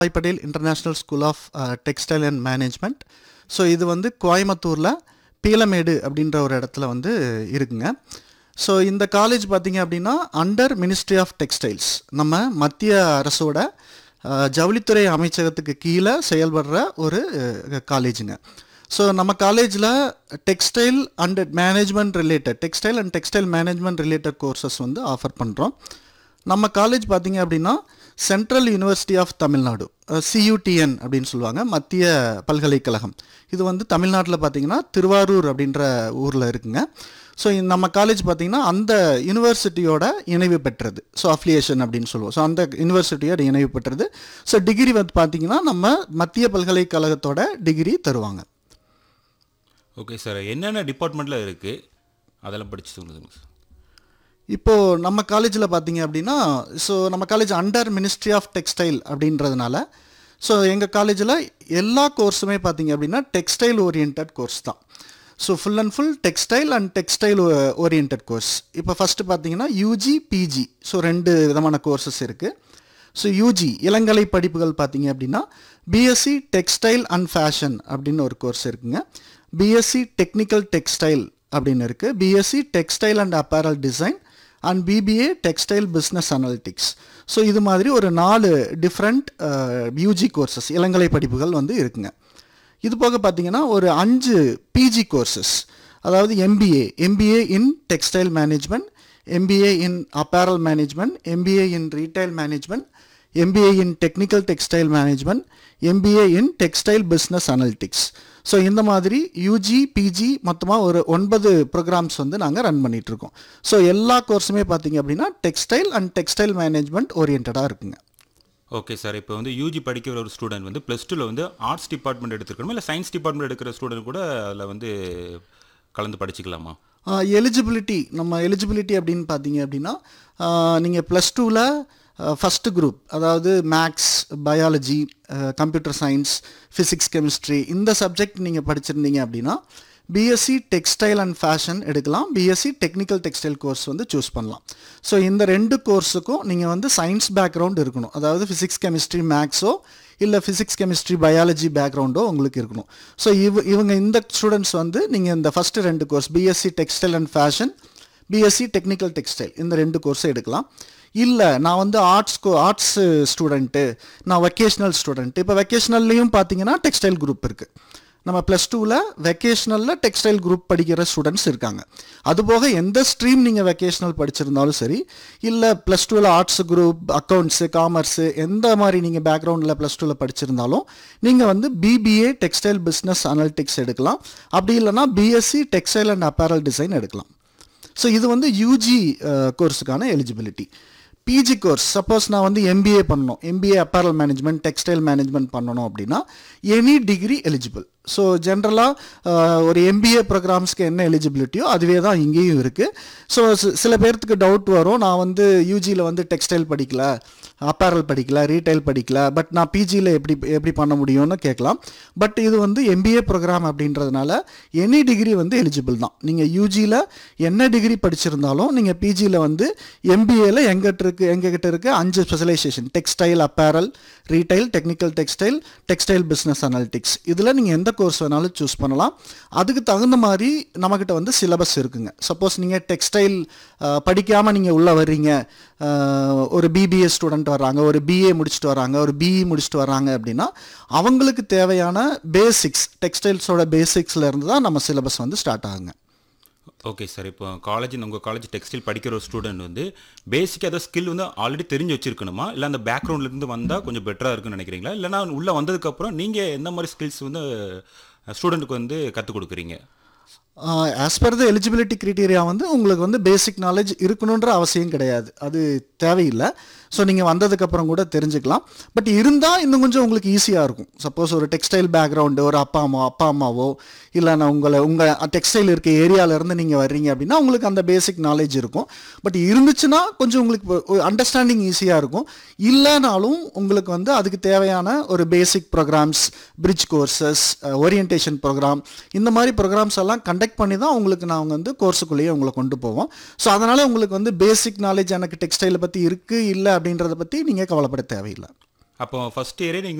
bye Patel international school of textile and management so இது வந்து கோயம்புத்தூரில் பீலமேடு அப்படின்ற ஒரு இடத்துல வந்து இருக்குங்க ஸோ இந்த காலேஜ் பார்த்தீங்க அப்படின்னா அண்டர் மினிஸ்ட்ரி ஆஃப் டெக்ஸ்டைல்ஸ் நம்ம மத்திய அரசோட அஹ், ஜவுளித்துறை அமைச்சகத்துக்கு கீழே செயல்படுற ஒரு காலேஜுங்க ஸோ நம்ம காலேஜில் textile and management related textile and textile management related courses வந்து ஆஃபர் பண்ணுறோம் நம்ம காலேஜ் பார்த்தீங்க அப்படின்னா central university of Tamil Nadu CUTN அப்படின்னு சொல்லுவாங்க மத்திய பல்கலைக்கழகம் இது வந்து தமிழ்நாட்டில் பார்த்தீங்கன்னா திருவாரூர் அப்படின்ற ஊரில் இருக்குங்க ஸோ நம்ம காலேஜ் பார்த்தீங்கன்னா அந்த யூனிவர்சிட்டியோட இணைவு பெற்றது ஸோ அஃபிலியேஷன் அப்படின்னு சொல்லுவோம் ஸோ அந்த யூனிவர்சிட்டியோட இணைவு பெற்றது ஸோ டிகிரி வந்து பார்த்தீங்கன்னா நம்ம மத்திய பல்கலைக்கழகத்தோட டிகிரி தருவாங்க ஓகே சார் என்னென்ன டிபார்ட்மெண்ட்டில் இருக்குது அதெல்லாம் படித்து சொல்லுங்க சார் இப்போது நம்ம காலேஜில் பார்த்தீங்க அப்படின்னா ஸோ நம்ம college under ministry of textile அப்படின்றதுனால ஸோ எங்கள் காலேஜில் எல்லா கோர்ஸுமே பார்த்தீங்க அப்படின்னா டெக்ஸ்டைல் ஓரியன்ட் கோர்ஸ் தான் so full and full textile and textile orient course இப்போ ஃபஸ்ட்டு பார்த்தீங்கன்னா யூஜி பிஜி ஸோ ரெண்டு விதமான கோர்சஸ் இருக்குது ஸோ யூஜி இளங்கலை படிப்புகள் பார்த்தீங்க அப்படின்னா பிஎஸ்சி டெக்ஸ்டைல் அண்ட் ஃபேஷன் அப்படின்னு ஒரு கோர்ஸ் இருக்குங்க பிஎஸ்சி டெக்னிக்கல் டெக்ஸ்டைல் அப்படின்னு இருக்குது B Sc textile and apparel design and BBA textile business analytics so இது மாதிரி ஒரு நாலு டிஃப்ரெண்ட் யூஜி கோர்சஸ் இளங்கலை படிப்புகள் வந்து இருக்குங்க இது போக பார்த்தீங்கன்னா ஒரு அஞ்சு பிஜி கோர்சஸ் அதாவது MBA MBA in textile management MBA in apparel management MBA in retail management MBA in technical textile management MBA in textile business analytics so இந்த மாதிரி யூஜி பிஜி மொத்தமாக ஒரு ஒன்பது ப்ரோக்ராம்ஸ் வந்து நாங்கள் ரன் பண்ணிகிட்ருக்கோம் ஸோ எல்லா கோர்ஸுமே பார்த்தீங்க அப்படின்னா டெக்ஸ்டைல் அண்ட் டெக்ஸ்டைல் மேனேஜ்மெண்ட் ஓரியன்டாக இருக்குங்க ஓகே சார் இப்போ வந்து யூஜி படிக்கிற ஒரு ஸ்டூடெண்ட் வந்து ப்ளஸ் டூவில் வந்து ஆர்ட்ஸ் டிபார்ட்மெண்ட் எடுத்துருக்கணுமா இல்லை சயின்ஸ் டிபார்ட்மெண்ட் எடுக்கிற ஸ்டூடெண்ட் கூட அதில் வந்து கலந்து படிச்சுக்கலாமா எலிஜிபிலிட்டி நம்ம எலிஜிபிலிட்டி அப்படின்னு பார்த்தீங்க அப்படின்னா நீங்கள் ப்ளஸ் டூவில் ஃபஸ்ட்டு குரூப் அதாவது maths biology computer science physics chemistry இந்த சப்ஜெக்ட் நீங்கள் படிச்சிருந்தீங்க அப்படின்னா பிஎஸ்சி டெக்ஸ்டைல் அண்ட் ஃபேஷன் எடுக்கலாம் பிஎஸ்சி டெக்னிக்கல் டெக்ஸ்டைல் கோர்ஸ் வந்து சூஸ் பண்ணலாம் ஸோ இந்த ரெண்டு கோர்ஸுக்கும் நீங்கள் வந்து சயின்ஸ் பேக்ரவுண்ட் இருக்கணும் அதாவது ஃபிசிக்ஸ் கெமிஸ்ட்ரி மேக்ஸோ இல்லை ஃபிசிக்ஸ் கெமிஸ்ட்ரி பயாலஜி பேக்ரவுண்டோ உங்களுக்கு இருக்கணும் ஸோ இவ இவங்க இந்த ஸ்டூடெண்ட்ஸ் வந்து நீங்கள் இந்த ஃபஸ்ட்டு ரெண்டு course BSc textile and fashion BSc technical textile இந்த ரெண்டு கோர்ஸை எடுக்கலாம் இல்லை நான் வந்து ஆர்ட்ஸ் கோ ஆர்ட்ஸ் ஸ்டூடெண்ட்டு நான் வெக்கேஷ்னல் ஸ்டூடெண்ட்டு இப்போ வெக்கேஷ்னல்லையும் பார்த்தீங்கன்னா டெக்ஸ்டைல் குரூப் இருக்குது நம்ம ப்ளஸ் டூவில் வெக்கேஷ்னலில் டெக்ஸ்டைல் குரூப் படிக்கிற ஸ்டூடெண்ட்ஸ் இருக்காங்க அதுபோக எந்த ஸ்ட்ரீம் நீங்கள் வெக்கேஷ்னல் படிச்சிருந்தாலும் சரி இல்லை ப்ளஸ் டூவில் ஆர்ட்ஸ் குரூப் அக்கௌண்ட்ஸு காமர்ஸு எந்த மாதிரி நீங்கள் பேக்ரவுண்டில் ப்ளஸ் டூவில் படிச்சிருந்தாலும் நீங்கள் வந்து பிபிஏ டெக்ஸ்டைல் பிஸ்னஸ் அனலிட்டிக்ஸ் எடுக்கலாம் அப்படி இல்லைன்னா BSc textile and apparel design எடுக்கலாம் ஸோ இது வந்து யூஜி கோர்ஸுக்கான எலிஜிபிலிட்டி பிஜி கோர்ஸ் சப்போஸ் நான் வந்து எம்பிஏ பண்ணணும் MBA apparel management textile management பண்ணணும் அப்படின்னா எனி டிகிரி எலிஜிபிள் ஸோ ஜென்ரலாக ஒரு எம்பிஏ ப்ரோக்ராம்ஸ்க்கு என்ன எலிஜிபிலிட்டியோ அதுவே தான் இங்கேயும் இருக்குது ஸோ சில பேர்த்துக்கு டவுட் வரும் நான் வந்து யூஜியில் வந்து டெக்ஸ்டைல் படிக்கல அப்பேரல் படிக்கல ரீட்டைல் படிக்கல பட் நான் பிஜியில் எப்படி எப்படி பண்ண முடியும்னு கேட்கலாம் பட் இது வந்து எம்பிஏ ப்ரோக்ராம் அப்படின்றதுனால எனி டிகிரி வந்து எலிஜிபிள் தான் நீங்கள் யூஜியில் என்ன டிகிரி படிச்சிருந்தாலும் நீங்கள் பிஜியில் வந்து எம்பிஏல எங்கிட்ட இருக்கு எங்ககிட்ட இருக்கு அஞ்சு specialization textile apparel retail technical textile textile business analytics இதில் நீங்கள் எந்த கோர்ஸ் வேணாலும் சூஸ் பண்ணலாம் அதுக்கு தகுந்த மாதிரி நம்மக்கிட்ட வந்து சிலபஸ் இருக்குங்க சப்போஸ் நீங்கள் டெக்ஸ்டைல் படிக்காமல் நீங்கள் உள்ளே வர்றீங்க அஹ், ஒரு பிபிஏ ஸ்டூடெண்ட் வர்றாங்க ஒரு பிஏ முடிச்சுட்டு வராங்க ஒரு பிஇ முடிச்சுட்டு வராங்க அப்படின்னா அவங்களுக்கு தேவையான பேசிக்ஸ் டெக்ஸ்டைல்ஸோட பேசிக்ஸ்ல இருந்து தான் நம்ம சிலபஸ் வந்து ஸ்டார்ட் ஆகுங்க ஓகே சார் இப்போ காலேஜ் உங்கள் காலேஜ் டெக்ஸ்டைல் படிக்கிற ஒரு ஸ்டூடெண்ட் வந்து பேசிக்காக ஏதாவது ஸ்கில் வந்து ஆல்ரெடி தெரிஞ்சு வச்சிருக்கணுமா இல்லை அந்த பேக்ரவுண்ட்லேருந்து வந்தால் கொஞ்சம் பெட்டராக இருக்குன்னு நினைக்கிறீங்களா இல்லைனா உள்ளே வந்ததுக்கப்புறம் நீங்கள் எந்த மாதிரி ஸ்கில்ஸ் வந்து ஸ்டூடெண்ட்டுக்கு வந்து கற்றுக் கொடுக்குறீங்க as per the eligibility criteria வந்து உங்களுக்கு வந்து பேசிக் நாலேஜ் இருக்கணுன்ற அவசியம் கிடையாது அது தேவையில்லை ஸோ நீங்கள் வந்ததுக்கப்புறம் கூட தெரிஞ்சுக்கலாம் பட் இருந்தால் இன்னும் கொஞ்சம் உங்களுக்கு ஈஸியாக இருக்கும் சப்போஸ் ஒரு டெக்ஸ்டைல் பேக்ரவுண்டு ஒரு அப்பா அம்மா அப்பா அம்மாவோ இல்லை நான் உங்களை உங்கள் டெக்ஸ்டைல் இருக்க ஏரியாவிலேருந்து நீங்கள் வர்றீங்க அப்படின்னா உங்களுக்கு அந்த பேசிக் நாலேஜ் இருக்கும் பட் இருந்துச்சுன்னா கொஞ்சம் உங்களுக்கு அண்டர்ஸ்டாண்டிங் ஈஸியாக இருக்கும் இல்லைனாலும் உங்களுக்கு வந்து அதுக்கு தேவையான ஒரு basic programs bridge courses orientation program இந்த மாதிரி ப்ரோக்ராம்ஸ் எல்லாம் கண்டக்ட் பண்ணி தான் உங்களுக்கு நாங்கள் வந்து கோர்ஸுக்குள்ளேயே உங்களை கொண்டு போவோம் ஸோ அதனால் உங்களுக்கு வந்து பேசிக் நாலேஜ் எனக்கு டெக்ஸ்டைலை பற்றி இருக்குது இல்லை அப்படின்றத பற்றி நீங்கள் கவலைப்பட தேவையில்லை அப்போ ஃபர்ஸ்ட் இயரே நீங்கள்